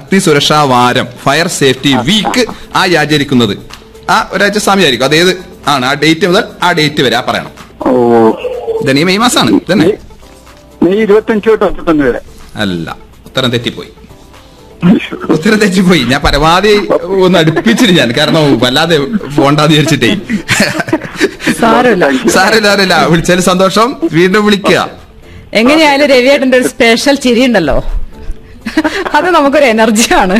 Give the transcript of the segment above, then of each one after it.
അഗ്നി സുരക്ഷാ വാരം ഫയർ സേഫ്റ്റി വീക്ക് ആയി ആചരിക്കുന്നത് ആ ഒരാഴ്ച സമയമായിരിക്കും അതേത് ആണ് ആ ഡേറ്റ് മുതൽ ആ ഡേറ്റ് വരെ ആ പറയണം ഓ ഇതന്നെ ഈ മെയ് മാസമാണ് ഇതന്നെ മെയ് ഇരുപത്തഞ്ച് തൊട്ട് മുപ്പത്തൊന്ന് വരെ അല്ല ഉത്തരം തെറ്റിപ്പോയി ഉത്തരം തെറ്റിപ്പോയി ഞാൻ പരമാവധി ഒന്ന് അടുപ്പിച്ചിട്ട് ഞാൻ കാരണം വല്ലാതെ പോണ്ടാന്ന് വിചാരിച്ചിട്ടേ സാരമില്ല സാറില്ല സാറില്ല വിളിച്ചതിൽ സന്തോഷം വീണ്ടും വിളിക്കുക എങ്ങനെയായാലും രവിയേട്ടന്റെ ഒരു സ്പെഷ്യൽ ചിരി ഉണ്ടല്ലോ അത് നമുക്കൊരു എനർജിയാണ്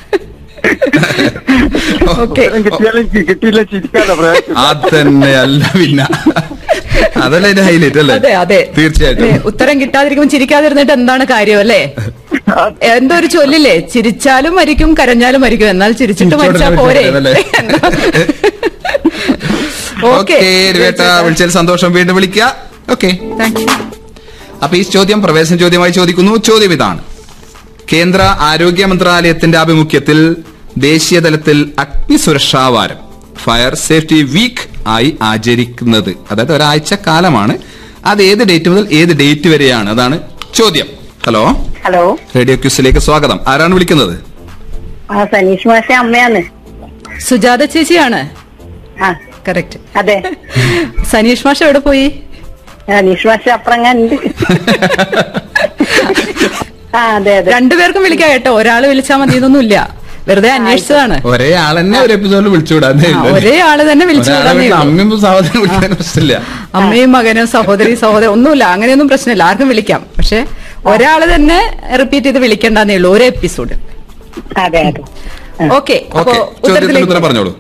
ഓക്കെ ഉത്തരം കിട്ടിയാലും കി- കിട്ടിയില്ല ചിരിക്കാലോ പ്രയാസം അതന്നെ അല്ല പിന്നെ അതല്ലേ എന്റെ ഹൈലൈറ്റ് അല്ലേ അതെ അതെ തീർച്ചയായിട്ടും ഏ, ഉത്തരം കിട്ടാതിരിക്കുമ്പോൾ ചിരിക്കാതിരുന്നിട്ട് എന്താണ് കാര്യം അല്ലേ എന്തോ ഒരു ചൊല്ലില്ലേ ചിരിച്ചാലും മരിക്കും കരഞ്ഞാലും മരിക്കും എന്നാൽ ചിരിച്ചിട്ട് മരിച്ചാ പോരെ ഓക്കെ രവേട്ട വിളിച്ചതിൽ സന്തോഷം വീണ്ടും വിളിക്കുക ഓക്കെ താങ്ക് യു അപ്പൊ ഈ ചോദ്യം പ്രവേശന ചോദ്യമായി ചോദിക്കുന്നു ചോദ്യം ഇതാണ് കേന്ദ്ര ആരോഗ്യ മന്ത്രാലയത്തിന്റെ ആഭിമുഖ്യത്തിൽ ദേശീയ തലത്തിൽ അഗ്നി സുരക്ഷാ വാരം ഫയർ സേഫ്റ്റി വീക്ക് ആയി ആചരിക്കുന്നത് അതായത് ഒരാഴ്ച കാലമാണ് അത് ഏത് ഡേറ്റ് മുതൽ ഏത് ഡേറ്റ് വരെയാണ് അതാണ് ചോദ്യം ഹലോ ഹലോ റേഡിയോ ക്യൂസിലേക്ക് സ്വാഗതം ആരാണ് വിളിക്കുന്നത് ആ സനീഷ് മാഷ അമ്മയാണ് സുജാത ചേച്ചിയാണ് ആ കറക്റ്റ് അതെ സനീഷ് മാഷ എവിടെ പോയി സനീഷ് മാഷ അപ്പുറങ്ങാനുണ്ട് ആ അതെ അതെ രണ്ടുപേർക്കും വിളിക്കാം കേട്ടോ ഒരാള് വിളിച്ചാൽ മതി ഇതൊന്നുമില്ല വെറുതെ അന്വേഷിച്ചതാണ് ഒരേ ആളെന്നെ ഒരു എപ്പിസോഡിൽ വിളിച്ചുവിടാന്നേ ആ, ഒരേ ആള് തന്നെ വിളിച്ചു ഒരാളെ വിടാന്നേ വീട്ടിൽ ഉള്ളൂ. അമ്മയും സഹോദരനും വിളിക്കാൻ പ്രശ്നമില്ല അമ്മയും മകനും സഹോദരി സഹോദരൻ ഒന്നുമില്ല അങ്ങനെയൊന്നും പ്രശ്നമില്ല ആർക്കും വിളിക്കാം പക്ഷെ ഒരാള് തന്നെ റിപ്പീറ്റ് ചെയ്ത് വിളിക്കേണ്ടെന്നേ ഉള്ളൂ ഒരു എപ്പിസോഡ് അതെ അതെ ഓക്കെ അപ്പോ ഓക്കെ ചോദ്യത്തിന് ഉത്തരത്തിലേക്ക് ഉത്തരം പറഞ്ഞോളൂ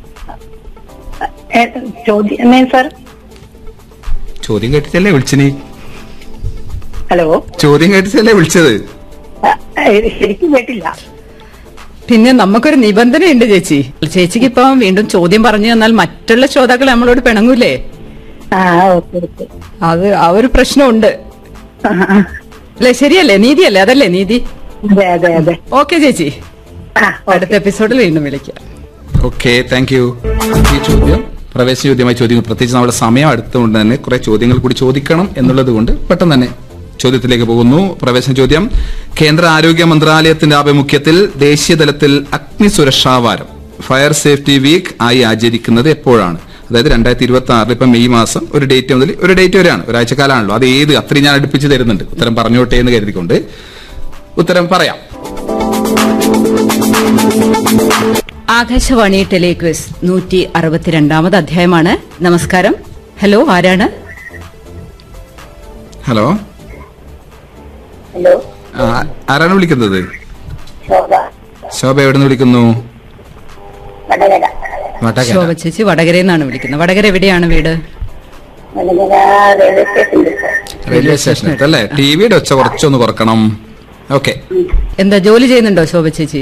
ഏ, ചോദ്യം എന്നേ സാർ ചോദ്യം കേട്ടിട്ടല്ലേ വിളിച്ചിനി ഹലോ ചോദ്യം കേട്ടിട്ടല്ലേ വിളിച്ചത് ആ, ഏ, ശരിക്കും കേട്ടില്ല പിന്നെ നമുക്കൊരു നിബന്ധനയുണ്ട് ചേച്ചി ചേച്ചിക്ക് ഇപ്പം വീണ്ടും ചോദ്യം പറഞ്ഞു തന്നാൽ മറ്റുള്ള ശ്രോതാക്കൾ നമ്മളോട് പിണങ്ങൂലേ ആ ഓക്കെ ഓക്കെ അത് ആ ഒരു പ്രശ്നമുണ്ട് ആ, ആ. അല്ലെ ശരിയല്ലേ നീതിയല്ലേ അതല്ലേ നീതി അതെ അതെ അതെ ഓക്കെ ചേച്ചി ആ അടുത്ത എപ്പിസോഡിൽ വീണ്ടും വിളിക്കാം ഓക്കെ താങ്ക് യു ഈ ചോദ്യം പ്രവേശന ചോദ്യമായി ചോദിക്കും പ്രത്യേകിച്ച് നമ്മുടെ സമയം അടുത്തുകൊണ്ട് തന്നെ കുറെ ചോദ്യങ്ങൾ കൂടി ചോദിക്കണം എന്നുള്ളത് കൊണ്ട് പെട്ടെന്ന് തന്നെ ചോദ്യത്തിലേക്ക് പോകുന്നു പ്രവേശന ചോദ്യം കേന്ദ്ര ആരോഗ്യ മന്ത്രാലയത്തിന്റെ ആഭിമുഖ്യത്തിൽ ദേശീയ തലത്തിൽ അഗ്നി സുരക്ഷാ വാരം ഫയർ സേഫ്റ്റി വീക്ക് ആയി ആചരിക്കുന്നത് എപ്പോഴാണ് അതായത് രണ്ടായിരത്തി ഇരുപത്തി ആറിൽ ഇപ്പൊ മെയ് മാസം ഒരു ഡേറ്റ് മുതൽ ഒരു ഡേറ്റ് വരെയാണ് ഒരാഴ്ച കാലമാണല്ലോ അത് ഏത് അത്രയും ഞാൻ അടുപ്പിച്ച് തരുന്നുണ്ട് ഉത്തരം പറഞ്ഞോട്ടെ എന്ന് കരുതിക്കൊണ്ട് ഉത്തരം പറയാം ആകാശവാണി ടെലിക്വിസ് നൂറ്റി അറുപത്തിരണ്ടാമത് അധ്യായമാണ് നമസ്കാരം ഹലോ ആരാണ് ഹലോ ഹലോ ആ, ആരാണ് വിളിക്കുന്നത് ശോഭ ശോഭ എവിടെ നിന്ന് വിളിക്കുന്നു വടകര വടകര ശോഭ ചേച്ചി വടകരയിൽ നിന്നാണ് വിളിക്കുന്നത് വടകര എവിടെയാണ് വീട് വടകര റെയിൽവേ സ്റ്റേഷനിൽ സാർ റെയിൽവേ സ്റ്റേഷനടുത്ത് അല്ലേ ടി വിയുടെ ഒച്ച കുറച്ചൊന്ന് കുറക്കണം ഓക്കെ എന്താ ജോലി ചെയ്യുന്നുണ്ടോ ശോഭ ചേച്ചി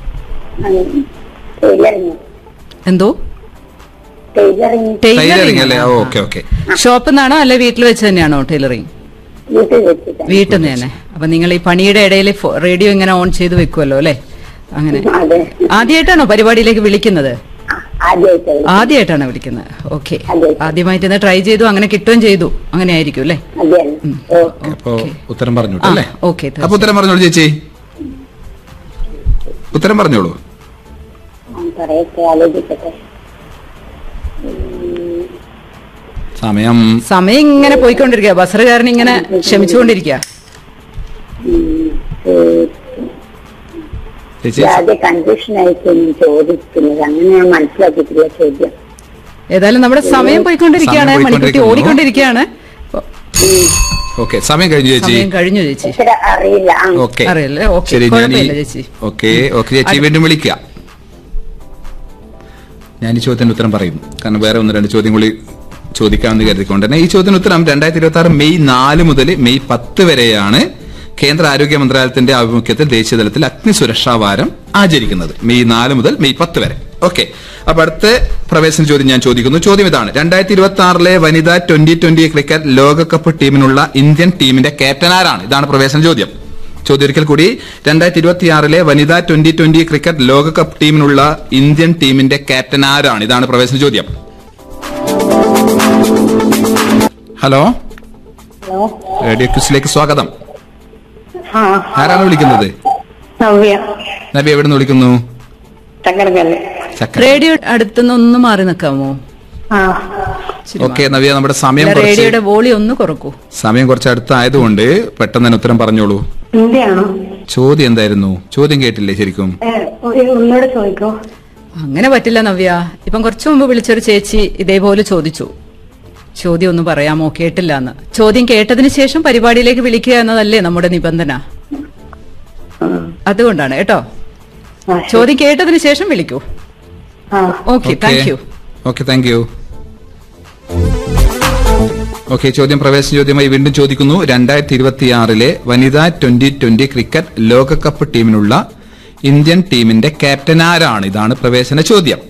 ടൈലറിങ് എന്തോ ടൈലറിങ് ടൈലറിംഗ് അല്ലേ ഓക്കെ ഓക്കെ ഷോപ്പിൽ നിന്നാണോ അല്ലെ വീട്ടിൽ വെച്ച് തന്നെയാണോ ടൈലറിംഗ് വീട്ടിൽ വെച്ചിട്ട് വീട്ടിൽ നിന്ന് തന്നെ അപ്പൊ നിങ്ങൾ ഈ പണിയുടെ ഇടയിൽ റേഡിയോ ഇങ്ങനെ ഓൺ ചെയ്ത് വെക്കുമല്ലോ അല്ലെ അങ്ങനെ അതെ ആദ്യമായിട്ടാണോ പരിപാടിയിലേക്ക് വിളിക്കുന്നത് ആദ്യമായിട്ട് ആദ്യമായിട്ടാണ് വിളിക്കുന്നത് ഓക്കെ അതെ. ആദ്യമായിട്ട് ഒന്ന് ട്രൈ ചെയ്തു അങ്ങനെ കിട്ടുകയും ചെയ്തു അങ്ങനെ ആയിരിക്കും അല്ലേ അതെ ഓ അപ്പോ ഉത്തരം പറഞ്ഞോളൂ ആ, അല്ലേ ഓക്കെ, തീർച്ചയായും. അപ്പൊ ഉത്തരം പറഞ്ഞോളൂ ചേച്ചി ഉത്തരം പറഞ്ഞോളൂ ഞാൻ പറയട്ടെ ആലോചിക്കട്ടെ സമയം സമയം ഇങ്ങനെ പോയിക്കൊണ്ടിരിക്കുക ബസറുകാരൻ ഇങ്ങനെ ക്ഷമിച്ചുകൊണ്ടിരിക്കുക ചേച്ചി ആദ്യം കൺഫ്യൂഷൻ ആയിട്ട് ചോദിക്കുന്നത് അങ്ങനെ ഞാൻ മനസ്സിലാക്കിയിട്ടില്ല ചോദ്യം ഏതായാലും നമ്മുടെ സമയം പോയിക്കൊണ്ടിരിക്കുകയാണ് സമയം മണിക്കുട്ടി പോയിക്കൊണ്ടിരിക്കുന്നു. ഓടിക്കൊണ്ടിരിക്കുകയാണ് അപ്പൊ ഓക്കെ സമയം കഴിഞ്ഞു ചേച്ചി സമയം കഴിഞ്ഞു ചേച്ചി ഇത്ര അറിയില്ല ആ ഓക്കെ അറിയില്ലേ? ഓക്കെ, ശരി ഞാൻ ഈ കുഴപ്പമില്ല ചേച്ചി. ഓക്കെ ഓക്കെ ചേച്ചി വീണ്ടും വിളിക്കുക ഞാൻ ഈ ചോദ്യത്തിന് ഉത്തരം പറയും കാരണം വേറെ ഒന്ന് രണ്ട് ചോദ്യം കൂടി ചോദിക്കാമെന്ന് കരുതിക്കൊണ്ട് തന്നെ ഈ ചോദ്യത്തിന് ഉത്തരം രണ്ടായിരത്തി ഇരുപത്തി ആറ് മെയ് നാല് മുതൽ മെയ് പത്ത് വരെയാണ് കേന്ദ്ര ആരോഗ്യ മന്ത്രാലയത്തിന്റെ ആഭിമുഖ്യത്തിൽ ദേശീയ തലത്തിൽ അഗ്നി സുരക്ഷാ വാരം ആചരിക്കുന്നത് മെയ് നാല് മുതൽ മെയ് പത്ത് വരെ ഓക്കെ അപ്പൊ അടുത്ത പ്രവേശന ചോദ്യം ഞാൻ ചോദിക്കുന്നു ചോദ്യം ഇതാണ് രണ്ടായിരത്തി ഇരുപത്തി ആറിലെ വനിതാ ട്വന്റി ട്വന്റി ക്രിക്കറ്റ് ലോകകപ്പ് ടീമിനുള്ള ഇന്ത്യൻ ടീമിന്റെ ക്യാപ്റ്റനാരാണ് ഇതാണ് പ്രവേശന ചോദ്യം ചോദ്യം ഒരിക്കൽ കൂടി രണ്ടായിരത്തി ഇരുപത്തിയാറിലെ വനിതാ ട്വന്റി ട്വന്റി ക്രിക്കറ്റ് ലോകകപ്പ് ടീമിനുള്ള ഇന്ത്യൻ ടീമിന്റെ ക്യാപ്റ്റൻ ആരാണ് ഇതാണ് പ്രവേശന ചോദ്യം ഹലോ ഹലോ റേഡിയോ ക്യൂസിലേക്ക് സ്വാഗതം ആ ആരാണ് വിളിക്കുന്നത് നവ്യ നബി എവിടെ നിന്ന് വിളിക്കുന്നു ചക്കരക്കല്ല് ചക്കര റേഡിയോ അടുത്തുനിന്ന് ഒന്ന് മാറി നിൽക്കാമോ ആ ഇച്ചിരി ഓക്കെ നവ്യ നമ്മുടെ സമയം മാറി. കുറച്ച് റേഡിയോയുടെ വോളി ഒന്ന് കുറക്കൂ സമയം കുറച്ച് അടുത്തായതുകൊണ്ട് പെട്ടെന്ന് തന്നെ ഉത്തരം പറഞ്ഞോളൂ ഹിന്ദിയാണോ ചോദ്യം എന്തായിരുന്നു ചോദ്യം കേട്ടില്ലേ ശരിക്കും ഏ, ഒരു- ഒന്നുകൂടെ ചോദിക്കോ അങ്ങനെ പറ്റില്ല നവ്യ ഇപ്പം കുറച്ചു മുമ്പ് വിളിച്ചൊരു ചേച്ചി ഇതേപോലെ ചോദിച്ചു ചോദ്യം ഒന്ന് പറയാമോ കേട്ടില്ല എന്ന് ചോദ്യം കേട്ടതിന് ശേഷം പരിപാടിയിലേക്ക് വിളിക്കുക എന്നതല്ലേ നമ്മുടെ നിബന്ധന അതുകൊണ്ടാണ് കേട്ടോ ആ, ശരി. ചോദ്യം കേട്ടതിന് ശേഷം വിളിക്കൂ ആ okay thank you okay thank you okay ചോദ്യം പ്രവേശന ചോദ്യമായി വീണ്ടും ചോദിക്കുന്നു രണ്ടായിരത്തി ഇരുപത്തിയാറിലെ വനിതാ ട്വന്റി ട്വന്റി ക്രിക്കറ്റ് ലോകകപ്പ് ടീമിനുള്ള ഇന്ത്യൻ ടീമിന്റെ ക്യാപ്റ്റൻ ആരാണ് ഇതാണ് പ്രവേശന ചോദ്യം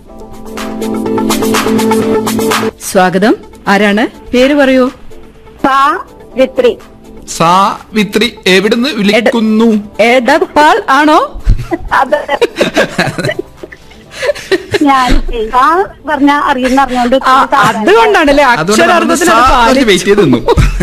സ്വാഗതം ആരാണ് പേര് പറയൂ സാവിത്രി സാവിത്രി എവിടുന്ന് വിളിക്കുന്നു എടപ്പാൾ ആണോ അത് ഞാൻ സാ പറഞ്ഞ അറിയുന്ന അറിഞ്ഞോണ്ട് ആ, അതുകൊണ്ടാണല്ലേ അതുകൊണ്ട് അക്ഷരാർത്ഥത്തിൽ വെയിറ്റ് ചെയ്ത് നിന്നു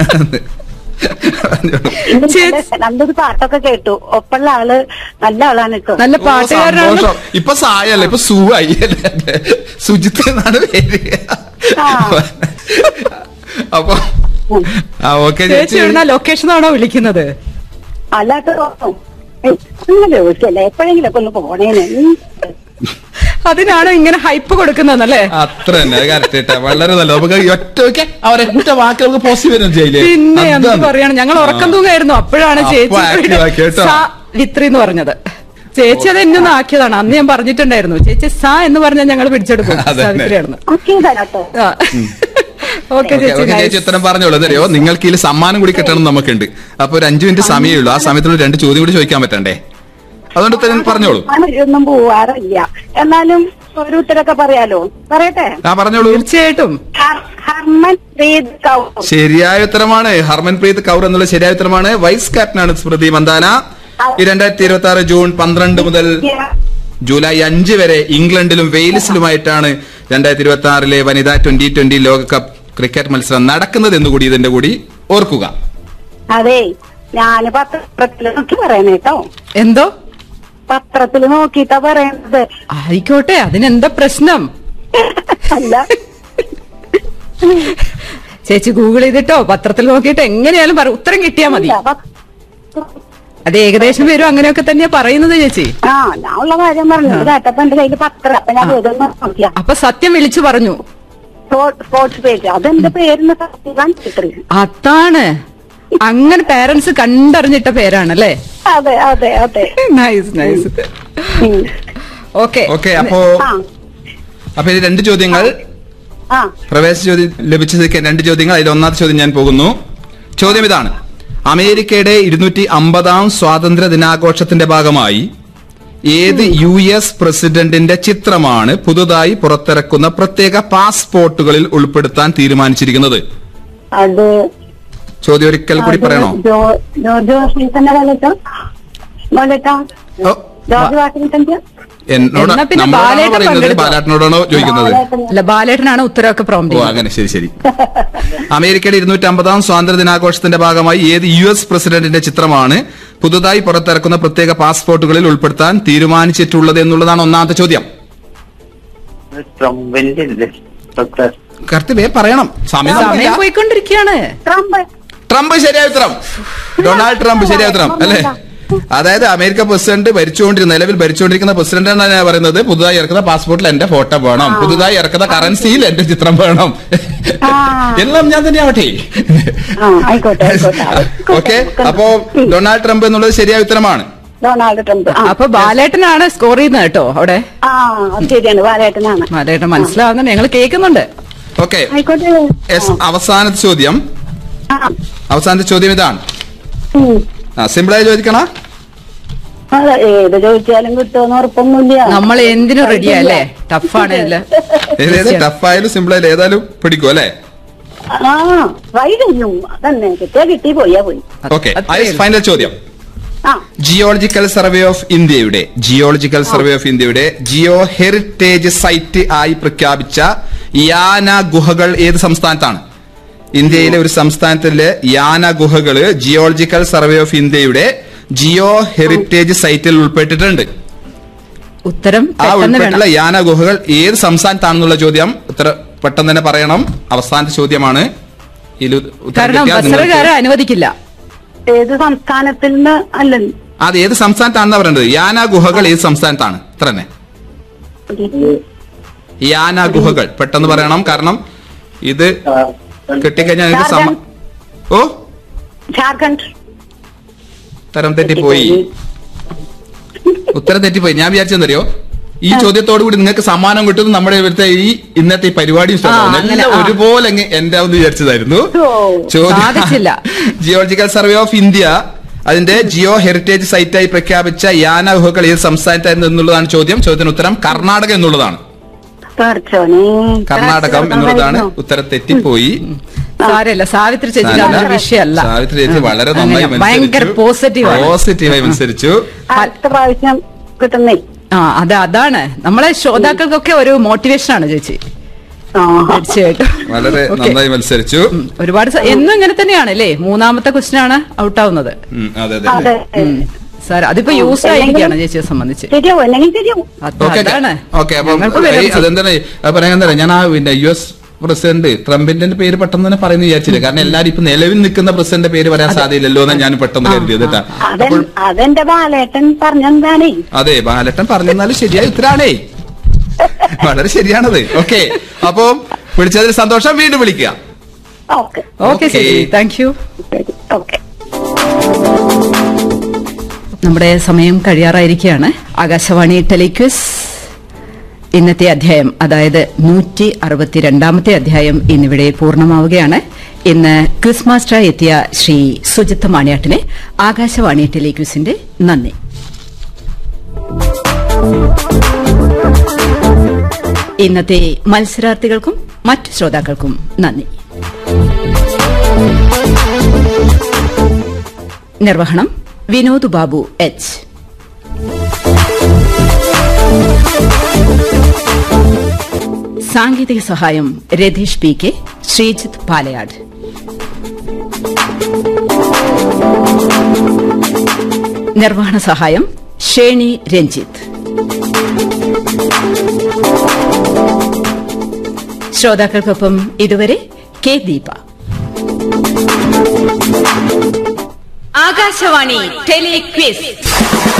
ചേച്ചി- നല്ലൊരു പാട്ടൊക്കെ കേട്ടു ഒപ്പുള്ള ആള് നല്ല ആളാണ് കേട്ടോ നല്ല ഓ, പാട്ടുകാരനാണ് സന്തോഷം. ഇപ്പൊ സായല്ല ഇപ്പൊ സുവായി അല്ലേ? സുജിത്ത് എന്നാണ് പേര് ആ. അപ്പൊ ആ ഓക്കെ ചേച്ചി ചേച്ചി എവിടുന്ന ലൊക്കേഷൻ ആണോ വിളിക്കുന്നത് അല്ലാത്ത അങ്ങനെ ചോദിച്ചല്ലേ എപ്പോഴെങ്കിലും ഒക്കെ ഒന്ന് പോണേന് ഉം. അതിനാണ് ഇങ്ങനെ ഹൈപ്പ് കൊടുക്കുന്നതല്ലേ അത്ര തന്നെ കറക്റ്റ് കേട്ടാ വളരെ നല്ല നമുക്ക് ഈ ഒറ്റ ഒക്കെ അവരൊറ്റ വാക്ക് നമുക്ക് പോസിറ്റീവ് എനർജി ആയില്ലേ പിന്നെ എന്ത് അതാണ്. പറയണം ഞങ്ങൾ ഉറക്കം ആ. തൂങ്ങായിരുന്നു അപ്പോഴാണ് അപ്പൊ ചേച്ചി active ആക്കി കേട്ടോ. സാ വിത്രി എന്ന് പറഞ്ഞത് ചേച്ചി അത് എന്നെ ഒന്ന് ആക്കിയതാണ് അന്ന് ഞാൻ പറഞ്ഞിട്ടുണ്ടായിരുന്നു ചേച്ചി സാ എന്ന് പറഞ്ഞാൽ ഞങ്ങൾ പിടിച്ചെടുക്കും അതന്നെ. സാവിത്രിയാണെന്ന് ഓക്കെ തരാട്ടോ ആ. ഓക്കെ ഓക്കെ, ചേച്ചി ഓക്കെ, ചേച്ചി nice. ഉത്തരം പറഞ്ഞോളൂ എന്നറിയോ നിങ്ങൾക്ക് ഇതിൽ സമ്മാനം കൂടി കിട്ടണം എന്ന് നമുക്കുണ്ട് അപ്പൊ ഒരു അഞ്ചു മിനിറ്റ് സമയമേ ഉള്ളൂ ആ സമയത്തിനുള്ള രണ്ട് ചോദ്യം കൂടി ചോദിക്കാൻ പറ്റണ്ടേ അതുകൊണ്ട് ഉത്തരം പറഞ്ഞോളൂ ഒന്നും പോവാറില്ല എന്നാലും ഒരു ഉത്തരൊക്കെ പറയാലോ പറയട്ടെ ആ പറഞ്ഞോളൂ തീർച്ചയായിട്ടും ഹർ- ഹർമൻ പ്രീത് കൗർ ശരിയായ ഉത്തരമാണ് ഹർമൻപ്രീത് കൗർ എന്നുള്ള ശരിയായ ഉത്തരമാണ് വൈസ് ക്യാപ്റ്റനാണ് സ്മൃതി മന്ദാന ഈ രണ്ടായിരത്തി ഇരുപത്തി ആറ് ജൂൺ പന്ത്രണ്ട് മുതൽ ജൂലൈ അഞ്ച് വരെ ഇംഗ്ലണ്ടിലും വെയിൽസിലുമായിട്ടാണ് രണ്ടായിരത്തി ഇരുപത്തി ആറിലെ വനിതാ ട്വന്റി ട്വന്റി ലോകകപ്പ് ക്രിക്കറ്റ് മത്സരം നടക്കുന്നത് എന്നുകൂടി ഇതിന്റെ കൂടി ഓർക്കുക അതെ ഞാന് പത്രത്തിൽ നോക്കി പറയണേ കേട്ടോ എന്തോ പത്രത്തിൽ നോക്കിട്ടാ പറയണത് ആയിക്കോട്ടെ അതിനെന്താ പ്രശ്നം അല്ല ചേച്ചി ഗൂഗിൾ ചെയ്തിട്ടോ പത്രത്തിൽ നോക്കിയിട്ട് എങ്ങനെയാലും പറ ഉത്തരം കിട്ടിയാ മതി ഇല്ല, പത്ര- അത് ഏകദേശം പേരും അങ്ങനെയൊക്കെ തന്നെയാ പറയുന്നത് ചേച്ചി ആ ഞാൻ ഉള്ള കാര്യം പറഞ്ഞു കേട്ടപ്പോ എന്റെ കയ്യിൽ പത്രം അപ്പൊ ഞാൻ ഇതൊന്നും നോക്കിയ അപ്പൊ സത്യം വിളിച്ചു പറഞ്ഞു സ്പോർട്സ് പേജ് അതെന്റെ പേരിന് സത്യവാൻ ചിത്രി അതാണ് അങ്ങനെ പേരൻസ് കണ്ടറിഞ്ഞിട്ട പേരാണല്ലേ അതെ അതെ അതെ നൈസ് നൈസ് ഉം. ഓക്കെ ഓക്കെ അപ്പോ ആ അപ്പൊ ഇത് രണ്ട് ചോദ്യങ്ങൾ ആ പ്രവേശ ചോദ്യം ലഭിച്ചത് രണ്ട് ചോദ്യങ്ങൾ അതിൽ ഒന്നാമത്തെ ചോദ്യം ഞാൻ പോകുന്നു ചോദ്യം ഇതാണ് അമേരിക്കയുടെ ഇരുന്നൂറ്റി അമ്പതാം സ്വാതന്ത്ര്യ ദിനാഘോഷത്തിന്റെ ഭാഗമായി ഏത് യു എസ് പ്രസിഡന്റിന്റെ ചിത്രമാണ് പുതുതായി പുറത്തിറക്കുന്ന പ്രത്യേക പാസ്പോർട്ടുകളിൽ ഉൾപ്പെടുത്താൻ തീരുമാനിച്ചിരിക്കുന്നത് അത് ചോദ്യം ഒരിക്കൽ കൂടി പറയണോ ജോ- ജോർജ് വാഷിംഗ്ടന്റെ കാലത്തോ കാലത്തോ ഓ, ജോർജ് വാഷിംഗ്ടന്റെ എന്നോട് എന്നാ പിന്നെ നമ്മളോടാണോ ബാലേട്ടൻ പറയുന്നത് പങ്കെടുത്തോ? ബാലാട്ടിനോടാണോ ചോദിക്കുന്നത് അല്ല ബാലേട്ടനാണ് ഉത്തരവൊക്കെ പ്രോംപ്റ്റ് ഓ അങ്ങനെ ശരി ശരി അമേരിക്കയുടെ ഇരുന്നൂറ്റി അമ്പതാം സ്വാതന്ത്ര്യ ദിനാഘോഷത്തിന്റെ ഭാഗമായി ഏത് യു എസ് പ്രസിഡന്റിന്റെ ചിത്രമാണ് പുതുതായി പുറത്തിറക്കുന്ന പ്രത്യേക പാസ്പോർട്ടുകളിൽ ഉൾപ്പെടുത്താൻ തീരുമാനിച്ചിട്ടുള്ളത് എന്നുള്ളതാണ് ഒന്നാമത്തെ ചോദ്യം ട്രംപിന്റെ അല്ലേ ഡോക്ടർ കറക്റ്റ് വേ പറയണം സമയം സമയം നമുക്കില്ല. പോയിക്കൊണ്ടിരിക്കുകയാണ് ട്രംപ് ട്രംപ് ശരിയായ ഉത്തരം ഡൊണാൾഡ് ട്രംപ് ശരിയായ ഉത്തരം അല്ലേ അതായത് അമേരിക്ക പ്രസിഡന്റ് ഭരിച്ചുകൊണ്ടിരുന്ന നിലവിൽ ഭരിച്ചുകൊണ്ടിരിക്കുന്ന പ്രസിഡന്റ് എന്നാണ് ഞാൻ പറയുന്നത് പുതുതായി ഇറക്കുന്ന പാസ്പോർട്ടിൽ എന്റെ ഫോട്ടോ വേണം പുതുതായി ഇറക്കുന്ന കറൻസിയിൽ എന്റെ ചിത്രം വേണം ആ. എല്ലാം ഞാൻ തന്നെ ആവട്ടെ ആ ആയിക്കോട്ടെ ആയിക്കോട്ടെ ഓക്കെ അപ്പോ ഡൊണാൾഡ് ട്രംപ് എന്നുള്ളത് ശരിയായ ഉത്തരമാണ് ഡൊണാൾഡ് ട്രംപ് ആ അപ്പൊ ബാലേട്ടനാണ് സ്കോർ ചെയ്യുന്നത് കേട്ടോ അവിടെ ആ ശരിയാണ് ബാലേട്ടനാണ് ബാലേട്ടൻ മനസ്സിലാവുന്നുണ്ട് ഞങ്ങൾ കേൾക്കുന്നുണ്ട് ഓക്കെ ആയിക്കോട്ടെ എസ് അവസാനത്തെ ചോദ്യം ആ അവസാനത്തെ ചോദ്യം ഇതാണ് ഉം. ആ സിമ്പിളായി ചോദിക്കണ അതെ ഏത് ചോദിച്ചാലും കിട്ടുമെന്ന് ഉറപ്പൊന്നുമില്ല നമ്മൾ എന്തിനും റെഡിയാ അല്ലേ ടഫാണ് അല്ലേ ഏതേത് ടഫ് ആയാലും സിമ്പിൾ ആയാലും ഏതായാലും പിടിക്കും അല്ലേ ആ ട്രൈ ചെയ്യും അതന്നെ കിട്ടിയാ കിട്ടി പോയാ പോയി ഓക്കെ അത്രയേ ഉള്ളൂ. ഫൈനൽ ചോദ്യം ആ ജിയോളജിക്കൽ സർവേ ഓഫ് ഇന്ത്യയുടെ ജിയോളജിക്കൽ സർവേ ഓഫ് ഇന്ത്യയുടെ ജിയോ ഹെറിറ്റേജ് സൈറ്റ് ആയി പ്രഖ്യാപിച്ച യാന ഗുഹകൾ ഏത് സംസ്ഥാനത്താണ് ഇന്ത്യയിലെ ഒരു സംസ്ഥാനത്തിലെ യാന ഗുഹകള് ജിയോളജിക്കൽ സർവേ ഓഫ് ഇന്ത്യയുടെ ജിയോ ഹെറിറ്റേജ് സൈറ്റിൽ ഉൾപ്പെട്ടിട്ടുണ്ട് ഉത്തരം ആ പെട്ടെന്ന് വേണം ഉൾപ്പെട്ടുള്ള യാന ഗുഹകൾ ഏത് സംസ്ഥാനത്താണെന്നുള്ള ചോദ്യം ഉത്തരം പെട്ടെന്ന് തന്നെ പറയണം അവസാനത്തെ ചോദ്യമാണ് ഇതിൽ ഉത്തരം കാരണം കിട്ടിയാൽ നിങ്ങൾക്ക് ബസറുകാരെ അനുവദിക്കില്ല ഏത് സംസ്ഥാനത്തിൽ നിന്ന് അല്ല അത് ഏത് സംസ്ഥാനത്താണെന്നാ പറയേണ്ടത് യാന ഗുഹകൾ ഏത് സംസ്ഥാനത്താണ് ഇത്ര തന്നെ യാന ഗുഹകൾ പെട്ടെന്ന് പറയണം കാരണം ഇത് കിട്ടിക്കഴിഞ്ഞാൽ നിങ്ങൾക്ക് സമ ഓ ജാർഖണ്ഡ് ഉത്തരം തെറ്റിപ്പോയി ഉത്തരം തെറ്റിപ്പോയി ഞാൻ വിചാരിച്ചെന്തറിയോ ഈ ചോദ്യത്തോടു കൂടി നിങ്ങൾക്ക് സമ്മാനം കിട്ടുന്നു നമ്മുടെ ഇവിടുത്തെ ഈ ഇന്നത്തെ ഈ പരിപാടി ആ, അങ്ങനെ, ആ. ഒരുപോലെ അങ്ങ് എന്റെ ഒന്ന് വിചാരിച്ചതായിരുന്നു ഓ, സാധിച്ചില്ല. ജിയോളജിക്കൽ സർവേ ഓഫ് ഇന്ത്യ അതിന്റെ ജിയോ ഹെറിറ്റേജ് സൈറ്റായി പ്രഖ്യാപിച്ച യാന ഗുഹകൾ ഏത് സംസ്ഥാനത്തായിരുന്നു എന്നുള്ളതാണ് ചോദ്യം ചോദ്യത്തിന് ഉത്തരം കർണാടക എന്നുള്ളതാണ് പറിച്ചോനെ കർണാടകം എന്നുള്ളതാണ് ഉത്തരം തെറ്റിപ്പോയി സാരല്ല സാവിത്രി ചേച്ചിക്ക് അതൊരു വിഷയമല്ല സാവിത്രി ചേച്ചി വളരെ അങ്ങനെ നന്നായി ഭയങ്കര പോസിറ്റീവ് ആണ് പോസിറ്റീവായി മത്സരിച്ചു അടുത്ത പ്രാവശ്യം കിട്ടുന്നേ ആ അത് അതാണ് നമ്മളെ ശ്രോതാക്കൾക്കൊക്കെ ഒരു മോട്ടിവേഷൻ ആണ് ചേച്ചി ആ തീർച്ചയായിട്ടും വളരെ Okay. നന്നായി മത്സരിച്ചു ഉം, ഒരുപാട് സ- എന്നും ഇങ്ങനെ തന്നെയാണ് അല്ലേ മൂന്നാമത്തെ ക്വസ്റ്റ്യൻ ആണ് ഔട്ട് ആവുന്നത് ഉം, അതെ അതെ അതെ സാർ അതിപ്പോ ഉം, യൂസ് ആയിരിക്കുകയാണ് അല്ലെങ്കിൽ- ചേച്ചിയെ സംബന്ധിച്ച് ശരിയാവും അല്ലെങ്കിൽ ശരിയാവും അത് ഓക്കെ അതാണ് ഓക്കെ അപ്പം ഞങ്ങൾക്ക് ഏയ്, വിലപിച്ചു. അതെന്താണ് അത് പറയാൻ എന്താ ഞാൻ ആ പിന്നെ യു എസ് പ്രസിഡന്റ് ട്രംപിന്റെ പേര് പെട്ടെന്ന് തന്നെ പറയുന്നു വിചാരിച്ചില്ല കാരണം എല്ലാരും ഇപ്പൊ നിലവിൽ നിൽക്കുന്ന പ്രസിഡന്റ് പേര് പറയാൻ സാധ്യതയില്ലല്ലോ എന്ന് ഞാൻ പെട്ടെന്ന് കരുതിയത് കേട്ടാ അതെ അപ്പോൾ അതെന്റെ ബാലേട്ടൻ പറഞ്ഞെന്താണേ അതെ ബാലട്ടൻ പറഞ്ഞാലും ശരിയായ ഉത്തരാണേ വളരെ ശരിയാണത് ഓക്കെ അപ്പം വിളിച്ചതിൽ സന്തോഷം വീണ്ടും വിളിക്കുക ഓക്കെ ഓക്കെ ശരി Okay. താങ്ക് യു ശരി ഓക്കെ നമ്മുടെ സമയം കഴിയാറായിരിക്കുകയാണ് ആകാശവാണി ടെലിക്വിസ് ഇന്നത്തെ അധ്യായം അതായത് നൂറ്റി അറുപത്തിരണ്ടാമത്തെ അധ്യായം ഇന്നിവിടെ പൂർണ്ണമാവുകയാണ് ഇന്ന് ക്വിസ് മാസ്റ്റർ എത്തിയ ശ്രീ സുജിത്ത് മാണിയാട്ടിന് ആകാശവാണി ടെലിക്വിസിന്റെ നന്ദി ഇന്നത്തെ മത്സരാർത്ഥികൾക്കും മറ്റു ശ്രോതാക്കൾക്കും നന്ദി നിർവഹണം വിനോദ് ബാബു എച്ച് സാങ്കേതിക സഹായം രതീഷ് പി കെ ശ്രീജിത്ത് പാലയാട് നിർവഹണ സഹായം ഷേണി രഞ്ജിത്ത് ശ്രോതാക്കൾക്കൊപ്പം ഇതുവരെ കെ ദീപ ആകാശവാണി ടെലിക്വിസ്